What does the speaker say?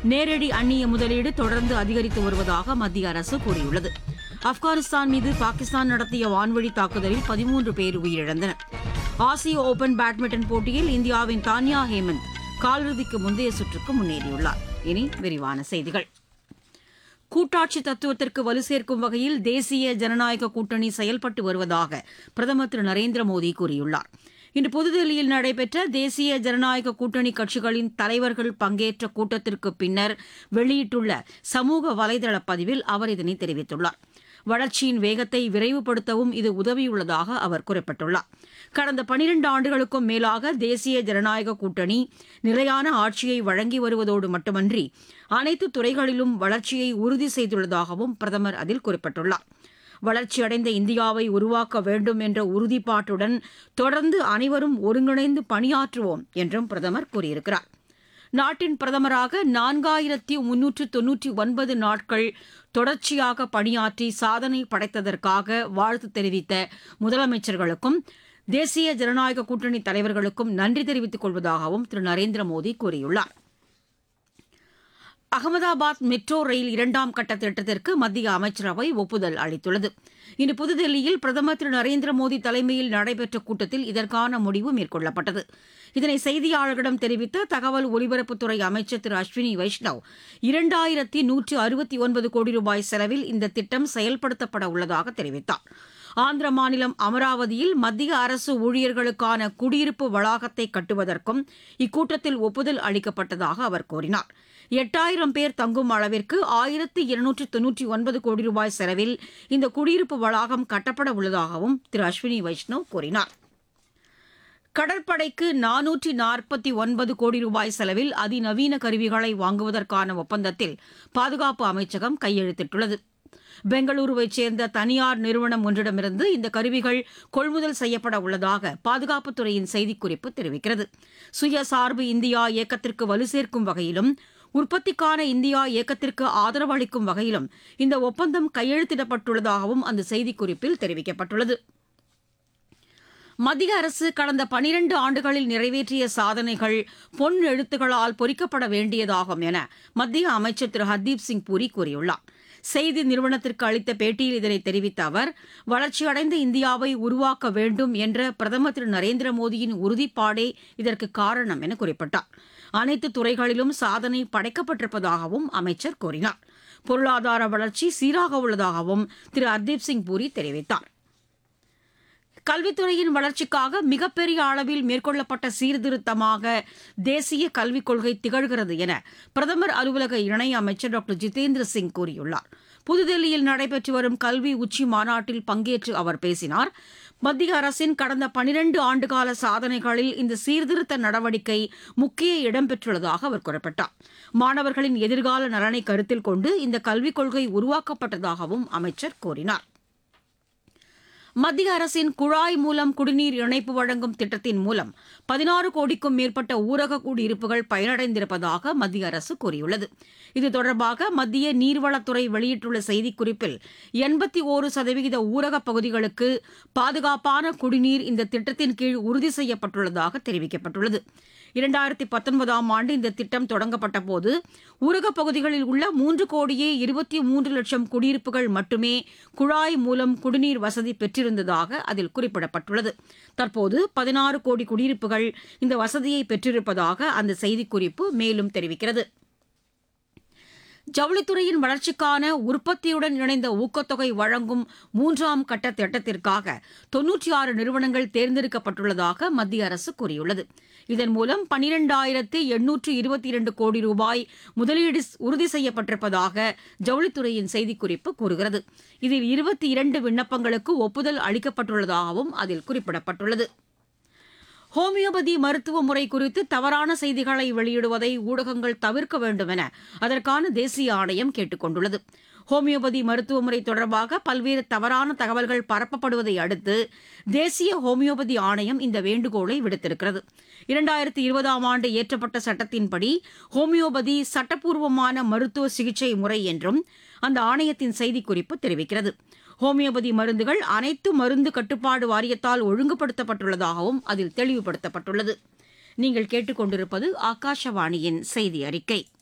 நேரடி அந்நிய முதலீடு தொடர்ந்து அதிகரித்து வருவதாக மத்திய அரசு கூறியுள்ளது ஆப்கானிஸ்தான் மீது பாகிஸ்தான் நடத்திய வான்வழி தாக்குதலில் பதிமூன்று பேர் உயிரிழந்தனர் ஆசிய ஓபன் பேட்மிண்டன் போட்டியில் இந்தியாவின் தான்யா ஹேமந்த் காலிறுதிக்கு முந்தைய சுற்றுக்கு முன்னேறியுள்ளார் இனி விரிவான செய்திகள் கூட்டாட்சி தத்துவத்திற்கு வலு சேர்க்கும் வகையில் தேசிய ஜனநாயக கூட்டணி செயல்பட்டு வருவதாக பிரதமர் திரு நரேந்திர மோடி கூறியுள்ளார் இன்று புதுதில்லியில் நடைபெற்ற தேசிய ஜனநாயக கூட்டணி கட்சிகளின் தலைவர்கள் பங்கேற்ற கூட்டத்திற்கு பின்னர் வெளியிட்டுள்ள சமூக வலைதள பதிவில் அவர் இதனை தெரிவித்துள்ளார் வளர்ச்சியின் வேகத்தை விரைவுபடுத்தவும் இது உதவியுள்ளதாக அவர் குறிப்பிட்டுள்ளார் கடந்த பனிரண்டு ஆண்டுகளுக்கும் மேலாக தேசிய ஜனநாயக கூட்டணி நிலையான ஆட்சியை வழங்கி வருவதோடு மட்டுமன்றி அனைத்து துறைகளிலும் வளர்ச்சியை உறுதி செய்துள்ளதாகவும் பிரதமர் அதில் குறிப்பிட்டுள்ளார் வளர்ச்சியடைந்த இந்தியாவை உருவாக்க வேண்டும் என்ற உறுதிப்பாட்டுடன் தொடர்ந்து அனைவரும் ஒருங்கிணைந்து பணியாற்றுவோம் என்றும் பிரதமர் கூறியிருக்கிறார் நாட்டின் பிரதமராக நான்காயிரத்தி முன்னூற்று தொன்னூற்றி ஒன்பது நாட்கள் தொடர்ச்சியாக பணியாற்றி சாதனை படைத்ததற்காக வாழ்த்து தெரிவித்த முதலமைச்சர்களுக்கும் தேசிய ஜனநாயக கூட்டணி தலைவர்களுக்கும் நன்றி தெரிவித்துக் கொள்வதாகவும் திரு நரேந்திர மோடி கூறியுள்ளார் அகமதாபாத் மெட்ரோ ரயில் இரண்டாம் கட்ட திட்டத்திற்கு மத்திய அமைச்சரவை ஒப்புதல் அளித்துள்ளது இன்று புதுதில்லியில் பிரதமர் திரு நரேந்திர மோடி தலைமையில் நடைபெற்ற கூட்டத்தில் இதற்கான முடிவு மேற்கொள்ளப்பட்டது இதனை செய்தியாளர்களிடம் தெரிவித்த தகவல் ஒலிபரப்புத்துறை அமைச்சர் திரு அஸ்வினி வைஷ்ணவ் இரண்டாயிரத்தி நூற்று அறுபத்தி ஒன்பது கோடி ரூபாய் செலவில் இந்த திட்டம் செயல்படுத்தப்பட உள்ளதாக தெரிவித்தார் ஆந்திர மாநிலம் அமராவதியில் மத்திய அரசு ஊழியர்களுக்கான குடியிருப்பு வளாகத்தை கட்டுவதற்கும் இக்கூட்டத்தில் ஒப்புதல் அளிக்கப்பட்டதாக அவர் கூறினார் எட்டாயிரம் பேர் தங்கும் அளவிற்கு ஆயிரத்தி இருநூற்று தொன்னூற்றி ஒன்பது கோடி ரூபாய் செலவில் இந்த குடியிருப்பு வளாகம் கட்டப்பட உள்ளதாகவும் திரு அஸ்வினி வைஷ்ணவ் கூறினார் கடற்படைக்கு நானூற்றி நாற்பத்தி ஒன்பது கோடி ரூபாய் செலவில் அதிநவீன கருவிகளை வாங்குவதற்கான ஒப்பந்தத்தில் பாதுகாப்பு அமைச்சகம் கையெழுத்திட்டுள்ளது பெங்களூருவைச் சேர்ந்த தனியார் நிறுவனம் ஒன்றிடமிருந்து இந்த கருவிகள் கொள்முதல் செய்யப்பட உள்ளதாக பாதுகாப்புத்துறையின் செய்திக்குறிப்பு தெரிவிக்கிறது சுயசார்பு இந்தியா இயக்கத்திற்கு வலு சேர்க்கும் வகையிலும் உற்பத்திக்கான இந்தியா இயக்கத்திற்கு ஆதரவு அளிக்கும் வகையிலும் இந்த ஒப்பந்தம் கையெழுத்திடப்பட்டுள்ளதாகவும் அந்த செய்திக்குறிப்பில் தெரிவிக்கப்பட்டுள்ளது மத்திய அரசு கடந்த பனிரண்டு ஆண்டுகளில் நிறைவேற்றிய சாதனைகள் பொன் எழுத்துக்களால் பொறிக்கப்பட வேண்டியதாகும் என மத்திய அமைச்சர் திரு ஹர்தீப் சிங் பூரி கூறியுள்ளார் செய்தி நிறுவனத்திற்கு அளித்த பேட்டியில் இதனை தெரிவித்த அவர் வளர்ச்சியடைந்த இந்தியாவை உருவாக்க வேண்டும் என்ற பிரதமர் திரு நரேந்திர மோடியின் உறுதிப்பாடே இதற்கு காரணம் என குறிப்பிட்டார் அனைத்து துறைகளிலும் சாதனை படைக்கப்பட்டிருப்பதாகவும் அமைச்சர் கூறினார் பொருளாதார வளர்ச்சி சீராக உள்ளதாகவும் திரு ஹர்தீப் சிங் பூரி தெரிவித்தார் கல்வித்துறையின் வளர்ச்சிக்காக மிகப்பெரிய அளவில் மேற்கொள்ளப்பட்ட சீர்திருத்தமாக தேசிய கல்விக் கொள்கை திகழ்கிறது என பிரதமர் அலுவலக இணை அமைச்சர் டாக்டர் ஜிதேந்திர சிங் கூறியுள்ளார் புதுதில்லியில் நடைபெற்று வரும் கல்வி உச்சி மாநாட்டில் பங்கேற்று அவர் பேசினார் மத்திய அரசின் கடந்த பனிரண்டு ஆண்டுகால சாதனைகளில் இந்த சீர்திருத்த நடவடிக்கை முக்கிய இடம்பெற்றுள்ளதாக அவர் குறிப்பிட்டார் மாணவர்களின் எதிர்கால நலனை கருத்தில் கொண்டு இந்த கல்விக் கொள்கை உருவாக்கப்பட்டதாகவும் அமைச்சர் கூறினார் மத்திய அரசின் குழாய் மூலம் குடிநீர் இணைப்பு வழங்கும் திட்டத்தின் மூலம் பதினாறு கோடிக்கும் மேற்பட்ட ஊரக குடியிருப்புகள் பயனடைந்திருப்பதாக மத்திய அரசு கூறியுள்ளது இது தொடர்பாக மத்திய நீர்வளத்துறை வெளியிட்டுள்ள செய்திக்குறிப்பில் எண்பத்தி ஓரு சதவிகித ஊரகப் பகுதிகளுக்கு பாதுகாப்பான குடிநீர் இந்த திட்டத்தின் கீழ் உறுதி செய்யப்பட்டுள்ளதாக தெரிவிக்கப்பட்டுள்ளது இரண்டாயிரத்தி பத்தொன்பதாம் ஆண்டு இந்த திட்டம் தொடங்கப்பட்ட போது ஊரகப் பகுதிகளில் உள்ள மூன்று கோடியே இருபத்தி மூன்று லட்சம் குடியிருப்புகள் மட்டுமே குழாய் மூலம் குடிநீர் வசதி பெற்றிருந்ததாக அதில் குறிப்பிடப்பட்டுள்ளது தற்போது பதினாறு கோடி குடியிருப்புகள் இந்த வசதியை பெற்றிருப்பதாக அந்த செய்திக்குறிப்பு மேலும் தெரிவிக்கிறது ஜவுளித்துறையின் வளர்ச்சிக்கான உற்பத்தியுடன் இணைந்த ஊக்கத்தொகை வழங்கும் மூன்றாம் கட்ட திட்டத்திற்காக தொன்னூற்றி ஆறு நிறுவனங்கள் தேர்ந்தெடுக்கப்பட்டுள்ளதாக மத்திய அரசு கூறியுள்ளது இதன் மூலம் பனிரெண்டாயிரத்து எண்ணூற்று இருபத்தி இரண்டு கோடி ரூபாய் முதலீடு உறுதி செய்யப்பட்டிருப்பதாக ஜவுளித்துறையின் செய்திக்குறிப்பு கூறுகிறது இதில் இருபத்தி இரண்டு விண்ணப்பங்களுக்கு ஒப்புதல் அளிக்கப்பட்டுள்ளதாகவும் அதில் குறிப்பிடப்பட்டுள்ளது ஹோமியோபதி மருத்துவ முறை குறித்து தவறான செய்திகளை வெளியிடுவதை ஊடகங்கள் தவிர்க்க வேண்டும் என அதற்கான தேசிய ஆணையம் கேட்டுக் கொண்டுள்ளது ஹோமியோபதி மருத்துவ முறை தொடர்பாக பல்வேறு தவறான தகவல்கள் பரப்பப்படுவதை அடுத்து தேசிய ஹோமியோபதி ஆணையம் இந்த வேண்டுகோளை விடுத்திருக்கிறது இரண்டாயிரத்தி இருபதாம் ஆண்டு இயற்றப்பட்ட சட்டத்தின்படி ஹோமியோபதி சட்டப்பூர்வமான மருத்துவ சிகிச்சை முறை என்றும் அந்த ஆணையத்தின் செய்திக்குறிப்பு தெரிவிக்கிறது ஹோமியோபதி மருந்துகள் அனைத்து மருந்து கட்டுப்பாடு வாரியத்தால் ஒழுங்குபடுத்தப்பட்டுள்ளதாகவும் அதில் தெளிவுபடுத்தப்பட்டுள்ளது நீங்கள் கேட்டுக்கொண்டிருப்பது ஆகாஷவாணியின் செய்தி அறிக்கை